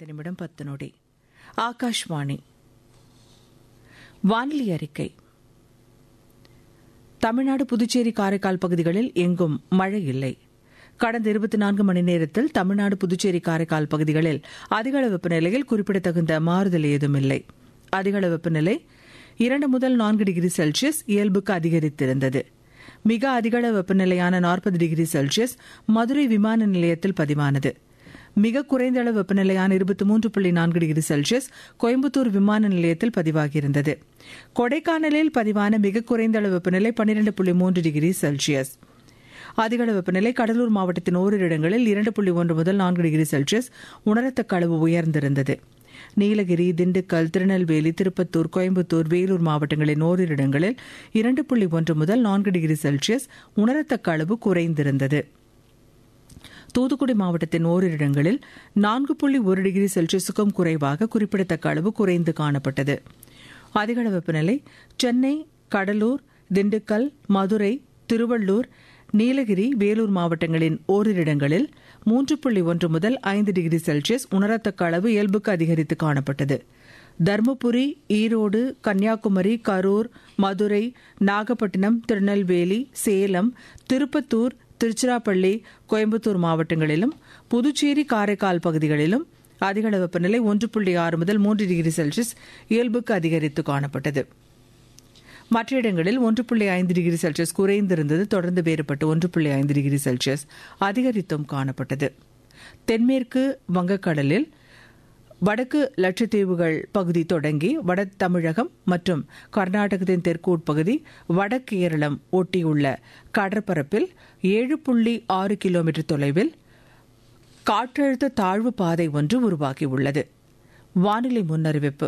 ஐந்து நிமிடம் பத்து நொடி ஆகாஷ்வாணி வானிலை அறிக்கை தமிழ்நாடு புதுச்சேரி காரைக்கால் பகுதிகளில் எங்கும் மழை இல்லை கடந்த இருபத்தி நான்கு மணி நேரத்தில் தமிழ்நாடு புதுச்சேரி காரைக்கால் பகுதிகளில் அதிகளவு வெப்பநிலையில் குறிப்பிடத்தகுந்த மாறுதல் ஏதும் இல்லை அதிகளவு வெப்பநிலை இரண்டு முதல் நான்கு டிகிரி செல்சியஸ் இயல்புக்கு அதிகரித்திருந்தது மிக அதிகளவு வெப்பநிலையான நாற்பது டிகிரி செல்சியஸ் மதுரை விமான நிலையத்தில் பதிவானது மிக குறைந்த அளவு வெப்பநிலையான இருபத்தி மூன்று புள்ளி நான்கு டிகிரி செல்சியஸ் கோயம்புத்தூர் விமான நிலையத்தில் பதிவாகியிருந்தது கொடைக்கானலில் பதிவான மிக குறைந்த அளவு வெப்பநிலை பன்னிரண்டு புள்ளி மூன்று டிகிரி செல்சியஸ் அதிகளவு வெப்பநிலை கடலூர் மாவட்டத்தின் ஓரிரு இடங்களில் இரண்டு புள்ளி ஒன்று முதல் நான்கு டிகிரி செல்சியஸ் உணரத்தக்க அளவு உயர்ந்திருந்தது நீலகிரி திண்டுக்கல் திருநெல்வேலி திருப்பத்தூர் கோயம்புத்தூர் வேலூர் மாவட்டங்களின் ஓரிரு இடங்களில் இரண்டு புள்ளி ஒன்று முதல் நான்கு டிகிரி செல்சியஸ் உணரத்தக்க அளவு குறைந்திருந்தது தூத்துக்குடி மாவட்டத்தின் ஓரிரு இடங்களில் நான்கு புள்ளி ஒரு டிகிரி செல்சியஸுக்கும் குறைவாக குறிப்பிடத்தக்க அளவு குறைந்து காணப்பட்டது அதிகள வெப்பநிலை சென்னை கடலூர் திண்டுக்கல் மதுரை திருவள்ளூர் நீலகிரி வேலூர் மாவட்டங்களின் ஓரிரு இடங்களில் மூன்று புள்ளி ஒன்று முதல் ஐந்து டிகிரி செல்சியஸ் உணரத்தக்க அளவு இயல்புக்கு அதிகரித்து காணப்பட்டது தருமபுரி ஈரோடு கன்னியாகுமரி கரூர் மதுரை நாகப்பட்டினம் திருநெல்வேலி சேலம் திருப்பத்தூர் திருச்சிராப்பள்ளி கோயம்புத்தூர் மாவட்டங்களிலும் புதுச்சேரி காரைக்கால் பகுதிகளிலும் அதிகளவு வெப்பநிலை ஒன்று புள்ளி ஆறு முதல் மூன்று டிகிரி செல்சியஸ் இயல்புக்கு அதிகரித்து காணப்பட்டது மற்ற இடங்களில் ஒன்று புள்ளி ஐந்து டிகிரி செல்சியஸ் குறைந்திருந்தது தொடர்ந்து வேறுபட்டு ஒன்று புள்ளி ஐந்து டிகிரி செல்சியஸ் அதிகரித்தும் காணப்பட்டது தென்மேற்கு வங்கக்கடலில் வடக்கு லட்சத்தீவுகள் பகுதி தொடங்கி வட தமிழகம் மற்றும் கர்நாடகத்தின் தெற்கு உட்பகுதி வட கேரளம் ஒட்டியுள்ள கடற்பரப்பில் ஏழு புள்ளி ஆறு கிலோமீட்டர் தொலைவில் காற்றழுத்த தாழ்வு பாதை ஒன்று உருவாகியுள்ளது வானிலை முன்னறிவிப்பு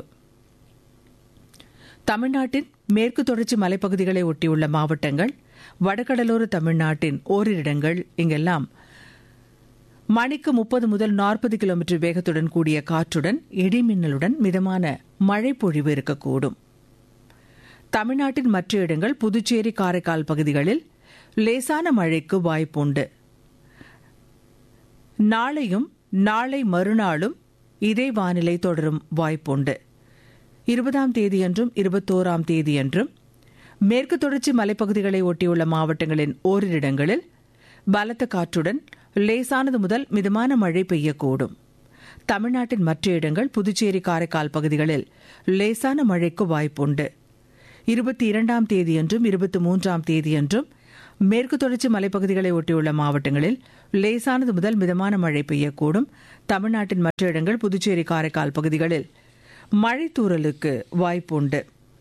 தமிழ்நாட்டின் மேற்கு தொடர்ச்சி மலைப்பகுதிகளை ஒட்டியுள்ள மாவட்டங்கள் வடகடலோர தமிழ்நாட்டின் ஓரிரு இடங்கள் இங்கெல்லாம் மணிக்கு முப்பது முதல் நாற்பது கிலோமீட்டர் வேகத்துடன் கூடிய காற்றுடன் இடிமின்னலுடன் மிதமான மழை பொழிவு இருக்கக்கூடும் தமிழ்நாட்டின் மற்ற இடங்கள் புதுச்சேரி காரைக்கால் பகுதிகளில் லேசான மழைக்கு வாய்ப்புண்டு நாளையும் நாளை மறுநாளும் இதே வானிலை தொடரும் வாய்ப்புண்டு இருபதாம் தேதியன்றும் இருபத்தோராம் தேதியன்றும் மேற்கு தொடர்ச்சி மலைப்பகுதிகளை ஒட்டியுள்ள மாவட்டங்களின் ஓரிரு இடங்களில் பலத்த காற்றுடன் லேசானது முதல் மிதமான மழை பெய்யக்கூடும் தமிழ்நாட்டின் மற்ற இடங்கள் புதுச்சேரி காரைக்கால் பகுதிகளில் லேசான மழைக்கு வாய்ப்புண்டு இருபத்தி இரண்டாம் தேதியன்றும் இருபத்தி மூன்றாம் தேதியன்றும் மேற்கு தொடர்ச்சி மலைப்பகுதிகளை ஒட்டியுள்ள மாவட்டங்களில் லேசானது முதல் மிதமான மழை பெய்யக்கூடும் தமிழ்நாட்டின் மற்ற இடங்கள் புதுச்சேரி காரைக்கால் பகுதிகளில் மழை தூறலுக்கு வாய்ப்புண்டு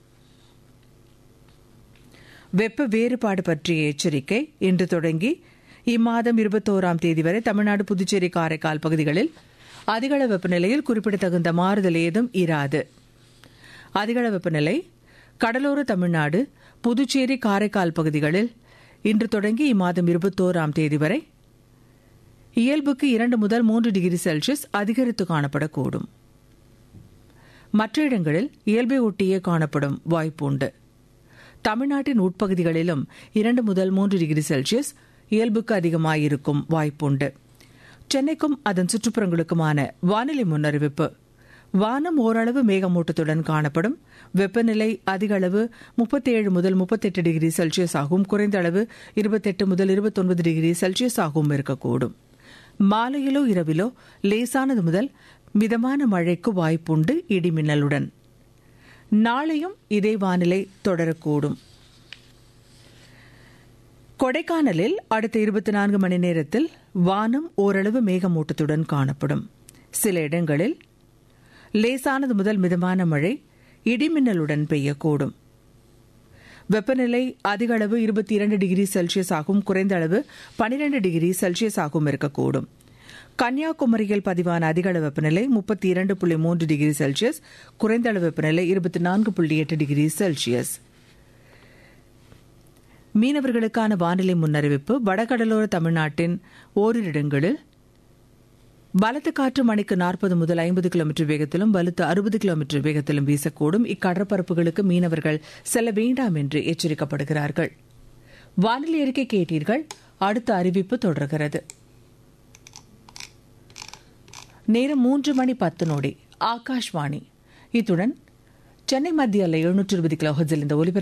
வெப்ப வேறுபாடு பற்றிய எச்சரிக்கை இன்று தொடங்கி இம்மாதம் இருபத்தோராம் தேதி வரை தமிழ்நாடு புதுச்சேரி காரைக்கால் பகுதிகளில் அதிகள வெப்பநிலையில் குறிப்பிடத்தகுந்த மாறுதல் ஏதும் இராது அதிகள வெப்பநிலை கடலோர தமிழ்நாடு புதுச்சேரி காரைக்கால் பகுதிகளில் இன்று தொடங்கி இம்மாதம் இருபத்தோராம் தேதி வரை இயல்புக்கு இரண்டு முதல் மூன்று டிகிரி செல்சியஸ் அதிகரித்து காணப்படக்கூடும் மற்ற இடங்களில் இயல்பை ஒட்டியே காணப்படும் வாய்ப்புண்டு தமிழ்நாட்டின் உட்பகுதிகளிலும் இரண்டு முதல் மூன்று டிகிரி செல்சியஸ் இயல்புக்கு அதிகமாயிருக்கும் வாய்ப்புண்டு சென்னைக்கும் அதன் சுற்றுப்புறங்களுக்குமான வானிலை முன்னறிவிப்பு வானம் ஓரளவு மேகமூட்டத்துடன் காணப்படும் வெப்பநிலை அதிக அளவு முப்பத்தேழு முதல் முப்பத்தெட்டு டிகிரி செல்சியஸ் ஆகவும் குறைந்த அளவு இருபத்தெட்டு முதல் இருபத்தொன்பது டிகிரி செல்சியஸ் ஆகவும் இருக்கக்கூடும் மாலையிலோ இரவிலோ லேசானது முதல் மிதமான மழைக்கு வாய்ப்புண்டு இடிமின்னலுடன் நாளையும் இதே வானிலை தொடரக்கூடும் கொடைக்கானலில் அடுத்த இருபத்தி நான்கு மணி நேரத்தில் வானம் ஓரளவு மேகமூட்டத்துடன் காணப்படும் சில இடங்களில் லேசானது முதல் மிதமான மழை இடிமின்னலுடன் பெய்யக்கூடும் வெப்பநிலை அதிக அளவு இருபத்தி இரண்டு டிகிரி செல்சியஸ் ஆகவும் குறைந்த அளவு பனிரெண்டு டிகிரி செல்சியஸ் ஆகவும் இருக்கக்கூடும் கன்னியாகுமரியில் பதிவான அதிக அளவு வெப்பநிலை முப்பத்தி இரண்டு புள்ளி மூன்று டிகிரி செல்சியஸ் குறைந்த அளவு வெப்பநிலை இருபத்தி நான்கு புள்ளி எட்டு டிகிரி செல்சியஸ் மீனவர்களுக்கான வானிலை முன்னறிவிப்பு வடகடலோர தமிழ்நாட்டின் ஓரிரு இடங்களில் பலத்த காற்று மணிக்கு நாற்பது முதல் ஐம்பது கிலோமீட்டர் வேகத்திலும் வலுத்து அறுபது கிலோமீட்டர் வேகத்திலும் வீசக்கூடும் இக்கடற்பரப்புகளுக்கு மீனவர்கள் செல்ல வேண்டாம் என்று எச்சரிக்கப்படுகிறார்கள் வானிலை அறிக்கை கேட்டீர்கள் அடுத்த அறிவிப்பு தொடர்கிறது நேரம் மூன்று மணி பத்து நொடி ஆகாஷ்வாணி இத்துடன் சென்னை மத்திய அல்ல எழுநூற்று இருபது கிலோ இந்த ஒலிபரப்பு